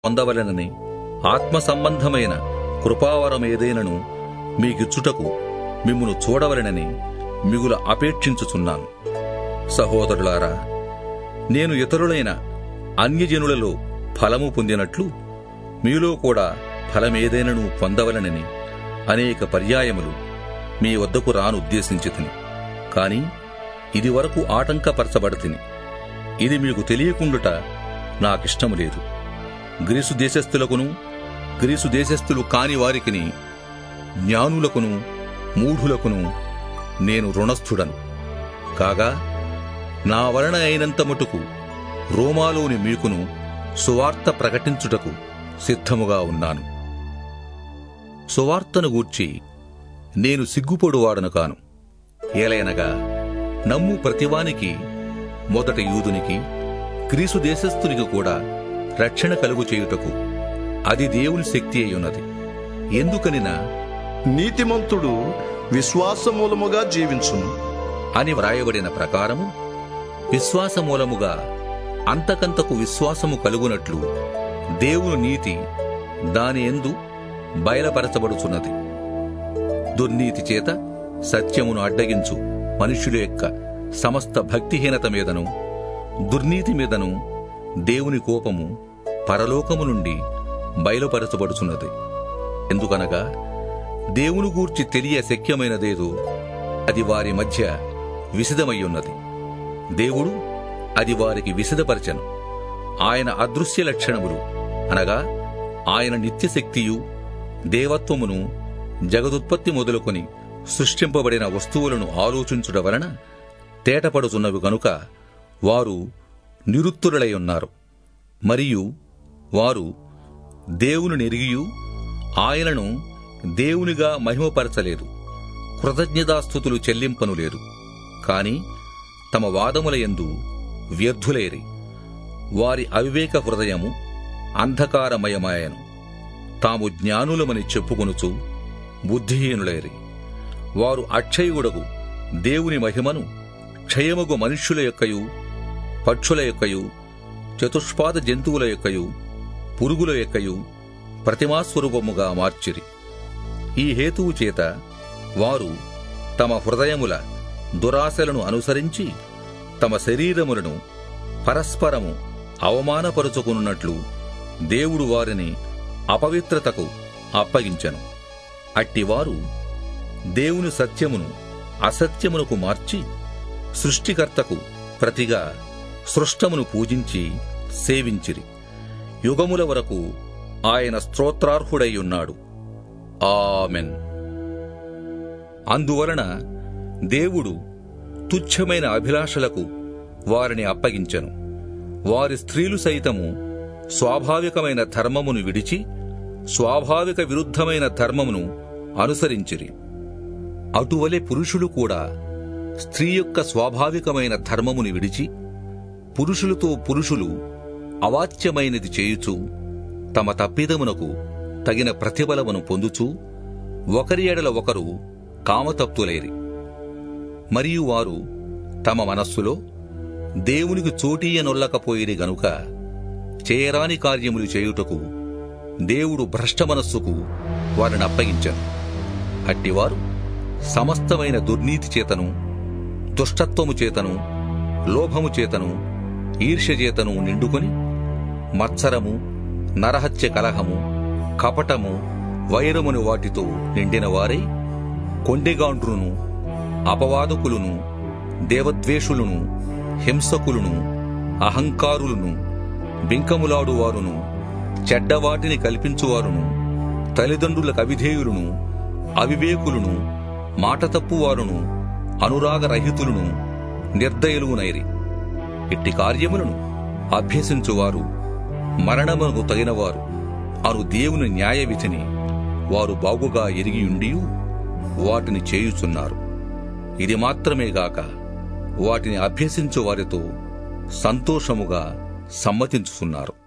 పొందవలెనని ఆత్మ సంబంధమైన కృపావరమేదైనను మీకిచ్చుటకు మిమ్మును చూడవలెనని మిగుల అపేక్షించుచున్నాను సహోదరులారా నేను ఇతరులైన అన్యజనులలో ఫలము పొందినట్లు మీలో కూడా ఫలమేదైనను పొందవలనని అనేక పర్యాయములు మీ వద్దకు రానుద్దేశించితిని కాని ఇది వరకు ఆటంకపరచబడతిని ఇది మీకు తెలియకుండుట నాకిష్టము లేదు గ్రీసు దేశస్థులకును గ్రీసు దేశస్థులు కాని వారికిని జ్ఞానులకును మూఢులకును నేను రుణస్థుడను కాగా నా వలన అయినంత మటుకు రోమాలోని మీకును సువార్త ప్రకటించుటకు సిద్ధముగా ఉన్నాను సువార్తను గూర్చి నేను సిగ్గుపడువాడను కాను ఏలయనగా నమ్ము ప్రతివానికి మొదట యూదునికి గ్రీసు దేశస్థునికి కూడా రక్షణ కలుగు చేయుటకు అది దేవుని శక్తి అయ్యున్నది ఎందుకనినా నీతిమంతుడు విశ్వాసమూలముగా జీవించును అని వ్రాయబడిన ప్రకారము విశ్వాసమూలముగా అంతకంతకు విశ్వాసము కలుగునట్లు దేవుని నీతి దాని ఎందు బయలుపరచబడుచున్నది దుర్నీతి చేత సత్యమును అడ్డగించు మనుష్యుల యొక్క సమస్త భక్తిహీనత మీదను దుర్నీతి మీదను దేవుని కోపము పరలోకము నుండి బయలుపరచబడుచున్నది ఎందుకనగా దేవుని గూర్చి తెలియ శక్యమైనదేదో అది వారి మధ్య విశదమయ్యున్నది దేవుడు అది వారికి విశదపరచను ఆయన అదృశ్య లక్షణములు అనగా ఆయన నిత్యశక్తియు దేవత్వమును జగదుత్పత్తి మొదలుకొని సృష్టింపబడిన వస్తువులను ఆలోచించుట వలన తేటపడుతున్నవి గనుక వారు నిరుత్తురులై ఉన్నారు మరియు వారు దేవుని నెరిగియు ఆయనను దేవునిగా మహిమపరచలేదు కృతజ్ఞతాస్థుతులు చెల్లింపను లేదు కాని తమ వాదముల యందు వ్యర్థులేరి వారి అవివేక హృదయము అంధకారమయమాయను తాము జ్ఞానులమని చెప్పుకొనుచు బుద్ధిహీనులేరి వారు అక్షయుడగు దేవుని మహిమను క్షయమగు మనుష్యుల యొక్కయు పక్షుల యొక్కయు చతుష్పాద జంతువుల యొక్కయు పురుగుల యొక్కయు ప్రతిమాస్వరూపముగా మార్చిరి ఈ హేతువు చేత వారు తమ హృదయముల దురాశలను అనుసరించి తమ శరీరములను పరస్పరము అవమానపరుచుకున్నట్లు దేవుడు వారిని అపవిత్రతకు అప్పగించెను అట్టివారు దేవుని సత్యమును అసత్యమునకు మార్చి సృష్టికర్తకు ప్రతిగా సృష్టమును పూజించి సేవించిరి యుగముల వరకు ఆయన స్తోత్రార్హుడై ఉన్నాడు ఆమెన్ అందువలన దేవుడు తుచ్చమైన అభిలాషలకు వారిని అప్పగించెను వారి స్త్రీలు సైతము స్వాభావికమైన ధర్మమును విడిచి స్వాభావిక విరుద్ధమైన ధర్మమును అనుసరించిరి అటువలే పురుషులు కూడా స్త్రీ యొక్క స్వాభావికమైన ధర్మమును విడిచి పురుషులతో పురుషులు అవాచ్యమైనది చేయుచు తమ తప్పిదమునకు తగిన ప్రతిఫలమును పొందుచు ఒకరి ఎడల ఒకరు కామతప్తులేరి మరియు వారు తమ మనస్సులో దేవునికి చోటీయనొల్లకపోయిరి గనుక చేయరాని కార్యములు చేయుటకు దేవుడు భ్రష్ట మనస్సుకు వారిని అప్పగించాను అట్టివారు సమస్తమైన దుర్నీతి చేతను దుష్టత్వము చేతను లోభము చేతను ఈర్ష్య చేతను నిండుకొని మత్సరము నరహత్య కలహము కపటము వైరముని వాటితో నిండిన వారై కొండెగాండ్రును అపవాదకులను దేవద్వేషులను హింసకులను అహంకారులను బింకములాడువారును చెడ్డవాటిని కల్పించువారును తల్లిదండ్రులకు అవిధేయులను అవివేకులను మాట తప్పువారును అనురాగరహితులను నిర్దయులునైరి ఇట్టి కార్యములను అభ్యసించువారు మరణమునకు తగినవారు అను దేవుని న్యాయ విధిని వారు బాగుగా ఎరిగియుండియు వాటిని చేయుచున్నారు ఇది మాత్రమే గాక వాటిని అభ్యసించు వారితో సంతోషముగా సమ్మతించుచున్నారు